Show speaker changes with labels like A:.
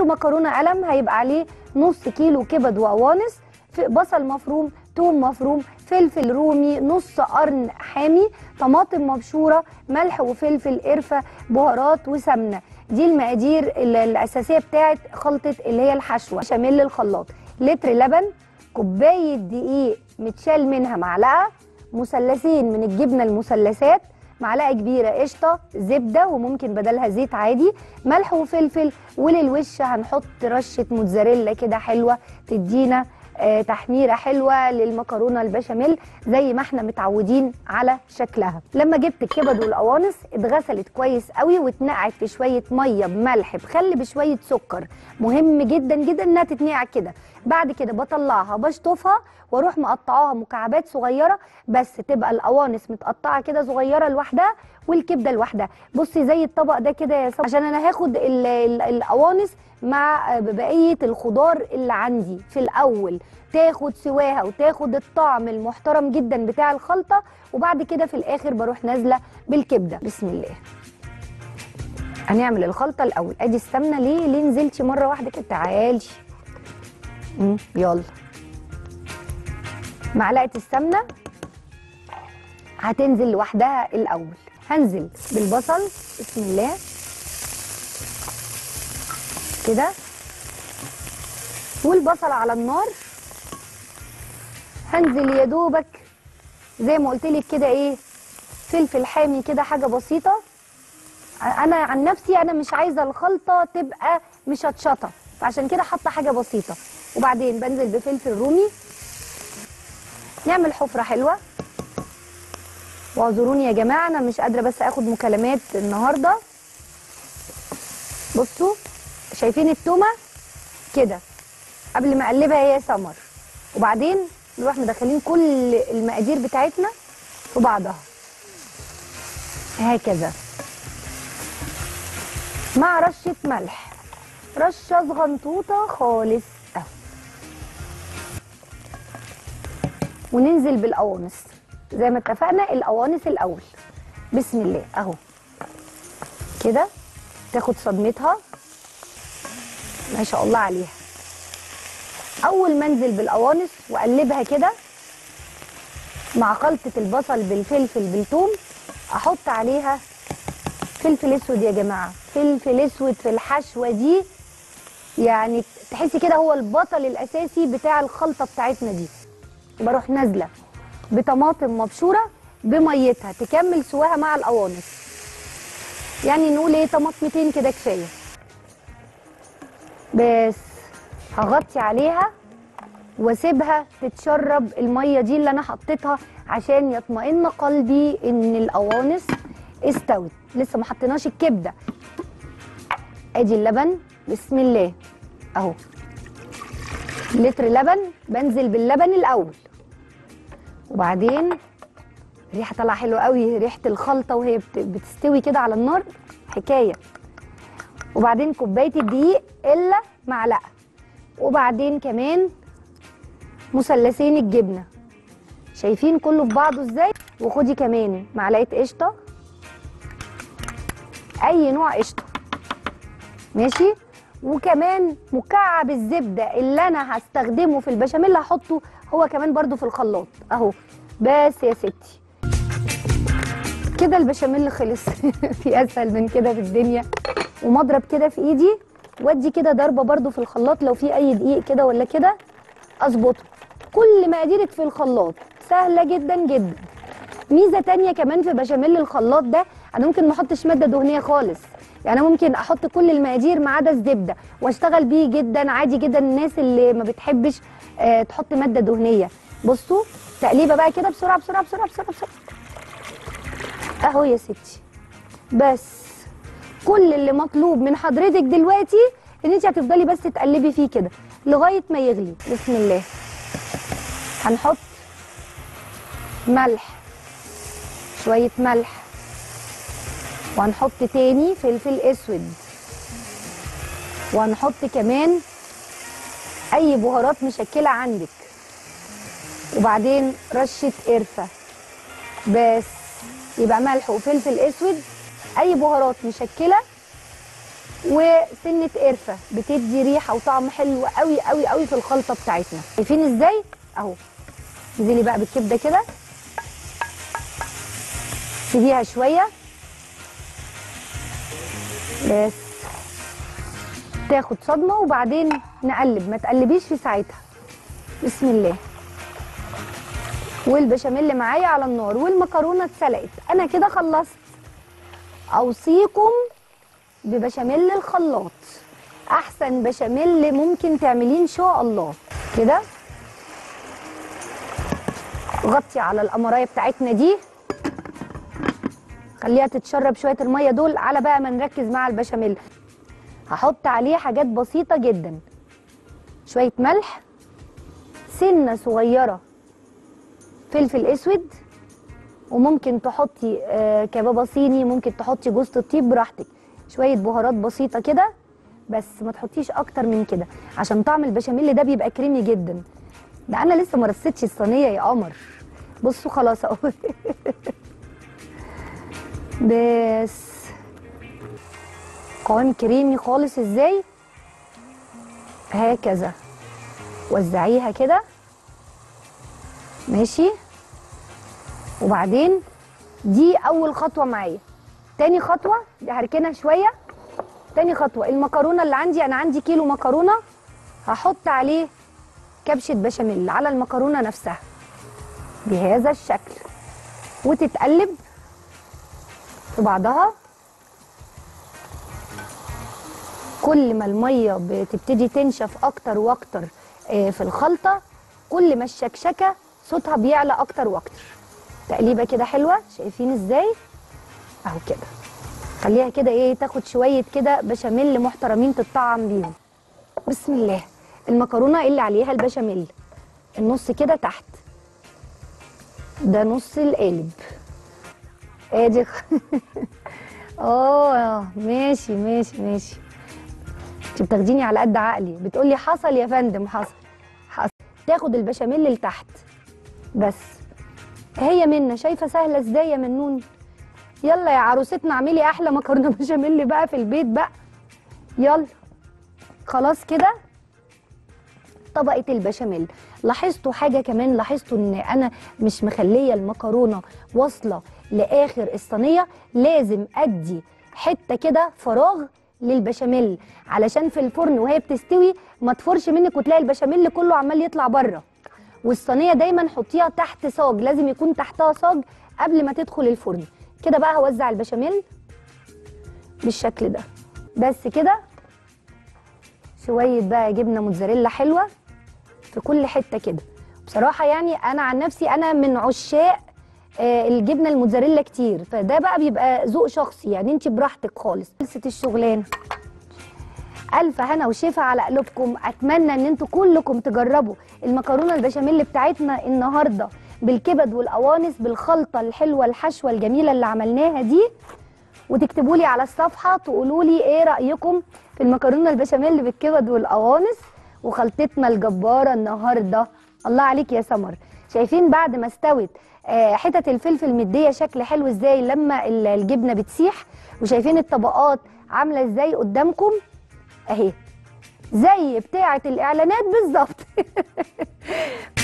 A: مكرونه قلم هيبقى عليه نص كيلو كبد وقوانص في بصل مفروم توم مفروم فلفل رومي نص قرن حامي طماطم مبشوره ملح وفلفل قرفه بهارات وسمنه دي المقادير ال- الاساسيه بتاعت خلطه اللي هي الحشوه شامل الخلاط لتر لبن كوبايه دقيق متشال منها معلقه مثلثين من الجبنه المثلثات معلقه كبيره قشطه زبده وممكن بدلها زيت عادي ملح وفلفل وللوش هنحط رشه موتزاريلا كده حلوه تدينا آه، تحميره حلوه للمكرونه البشاميل زي ما احنا متعودين على شكلها لما جبت الكبد والقوانص اتغسلت كويس قوي واتنقعت في شويه ميه بملح بخل بشويه سكر مهم جدا جدا انها تتنقع كده بعد كده بطلعها بشطفها واروح مقطعاها مكعبات صغيره بس تبقى القوانص متقطعه كده صغيره لوحدها والكبده لوحدها بصي زي الطبق ده كده يا سما عشان انا هاخد ال- ال- القوانص مع بقيه الخضار اللي عندي في الاول تاخد سواها وتاخد الطعم المحترم جدا بتاع الخلطه وبعد كده في الاخر بروح نازله بالكبده بسم الله هنعمل الخلطه الاول ادي السمنه ليه ليه نزلتي مره واحده كده تعالي مم، يلا معلقه السمنه هتنزل لوحدها الاول هنزل بالبصل بسم الله كده والبصل على النار هنزل يا دوبك زي ما قلت لك كده ايه فلفل حامي كده حاجه بسيطه انا عن نفسي انا مش عايزه الخلطه تبقى مشطشطه فعشان كده حاطه حاجه بسيطه وبعدين بنزل بفلفل رومي نعمل حفره حلوه واعذروني يا جماعه انا مش قادره بس اخد مكالمات النهارده بصوا شايفين التومه كده قبل ما اقلبها هي سمر وبعدين نروح مدخلين كل المقادير بتاعتنا في بعضها هكذا مع رشه ملح رشه صغنطوطه خالص اهو وننزل بالقوانص زي ما اتفقنا القوانص الاول بسم الله اهو كده تاخد صدمتها ما شاء الله عليها اول ما انزل بالقوانص واقلبها كده مع خلطه البصل بالفلفل بالثوم احط عليها فلفل اسود يا جماعه فلفل اسود في الحشوه دي يعني تحسي كده هو البطل الاساسي بتاع الخلطه بتاعتنا دي بروح نازله بطماطم مبشوره بميتها تكمل سواها مع القوانص يعني نقول ايه طماطمتين كده كفايه بس هغطي عليها واسيبها تتشرب الميه دي اللي انا حطيتها عشان يطمئن قلبي ان القوانص استوت لسه ما حطيناش الكبده ادي اللبن بسم الله اهو لتر لبن بنزل باللبن الاول وبعدين ريحه طالعه حلوه قوي ريحه الخلطه وهي بت- بتستوي كده على النار حكايه وبعدين كوبايه الدقيق الا معلقه وبعدين كمان مثلثين الجبنه شايفين كله في بعضه ازاي وخدي كمان معلقه قشطه اي نوع قشطه ماشي وكمان مكعب الزبده اللي انا هستخدمه في البشاميل هحطه هو كمان برضو في الخلاط اهو بس يا ستي كده البشاميل خلص في اسهل من كده في الدنيا ومضرب كده في ايدي وادي كده ضربه برضو في الخلاط لو في اي دقيق كده ولا كده اظبطه كل مقاديرك في الخلاط سهله جدا جدا ميزه تانية كمان في بشاميل الخلاط ده انا ممكن ما احطش ماده دهنيه خالص يعني أنا ممكن احط كل المقادير ما عدا الزبده واشتغل بيه جدا عادي جدا الناس اللي ما بتحبش آه تحط ماده دهنيه بصوا تقليبه بقى كده بسرعه بسرعه بسرعه بسرعه بسرعه اهو يا ستي بس كل اللي مطلوب من حضرتك دلوقتي ان انت هتفضلي بس تقلبي فيه كده لغايه ما يغلي بسم الله هنحط ملح شويه ملح وهنحط تاني فلفل اسود وهنحط كمان اي بهارات مشكله عندك وبعدين رشه قرفه بس يبقى ملح وفلفل اسود اي بهارات مشكله وسنه قرفه بتدي ريحه وطعم حلو قوي قوي قوي في الخلطه بتاعتنا شايفين ازاي اهو انزلي بقى بالكبده كده سيبيها شويه بس تاخد صدمه وبعدين نقلب ما تقلبيش في ساعتها بسم الله والبشاميل معايا على النار والمكرونه اتسلقت انا كده خلصت اوصيكم ببشاميل الخلاط احسن بشاميل ممكن تعمليه ان شاء الله كده غطي على القمرايه بتاعتنا دي خليها تتشرب شويه الميه دول على بقى ما نركز مع البشاميل هحط عليه حاجات بسيطه جدا شويه ملح سنه صغيره فلفل اسود وممكن تحطي آه كبابه صيني ممكن تحطي جوز الطيب براحتك شويه بهارات بسيطه كده بس ما تحطيش اكتر من كده عشان طعم البشاميل ده بيبقى كريمي جدا ده انا لسه ما رصيتش الصينيه يا قمر بصوا خلاص اهو بس قوام كريمي خالص ازاي هكذا وزعيها كده ماشي وبعدين دي اول خطوه معايا تاني خطوه دي هركنها شويه تاني خطوه المكرونه اللي عندي انا عندي كيلو مكرونه هحط عليه كبشه بشاميل على المكرونه نفسها بهذا الشكل وتتقلب في بعضها كل ما الميه بتبتدي تنشف اكتر واكتر آه، في الخلطه كل ما الشكشكه صوتها بيعلى اكتر واكتر تقليبه كده حلوه شايفين ازاي اهو كده خليها كده ايه تاخد شويه كده بشاميل محترمين تتطعم بيهم بسم الله المكرونه اللي عليها البشاميل النص كده تحت ده نص القالب ادي خ- اه ماشي ماشي ماشي انت بتاخديني على قد عقلي بتقولي حصل يا فندم حصل حصل تاخد البشاميل لتحت بس هي منا شايفه سهله ازاي يا منون يلا يا عروستنا اعملي احلى مكرونه بشاميل بقى في البيت بقى يلا خلاص كده طبقه البشاميل لاحظتوا حاجه كمان لاحظتوا ان انا مش مخليه المكرونه واصله لاخر الصينيه لازم ادي حته كده فراغ للبشاميل علشان في الفرن وهي بتستوي ما تفرش منك وتلاقي البشاميل كله عمال يطلع بره والصينيه دايما حطيها تحت صاج لازم يكون تحتها صاج قبل ما تدخل الفرن كده بقى هوزع البشاميل بالشكل ده بس كده شويه بقى جبنه موتزاريلا حلوه في كل حته كده بصراحه يعني انا عن نفسي انا من عشاق آه، الجبنه الموتزاريلا كتير فده بقى بيبقى ذوق شخصي يعني انت براحتك خالص خلصت الشغلانه الف هنا وشفا على قلوبكم اتمنى ان انتوا كلكم تجربوا المكرونه البشاميل بتاعتنا النهارده بالكبد والقوانص بالخلطه الحلوه الحشوه الجميله اللي عملناها دي وتكتبوا لي على الصفحه تقولوا لي ايه رايكم في المكرونه البشاميل بالكبد والقوانص وخلطتنا الجباره النهارده الله عليك يا سمر شايفين بعد ما استوت آه، حتت الفلفل مديه شكل حلو ازاي لما ال- الجبنه بتسيح وشايفين الطبقات عامله ازاي قدامكم اهي زي بتاعه الاعلانات بالظبط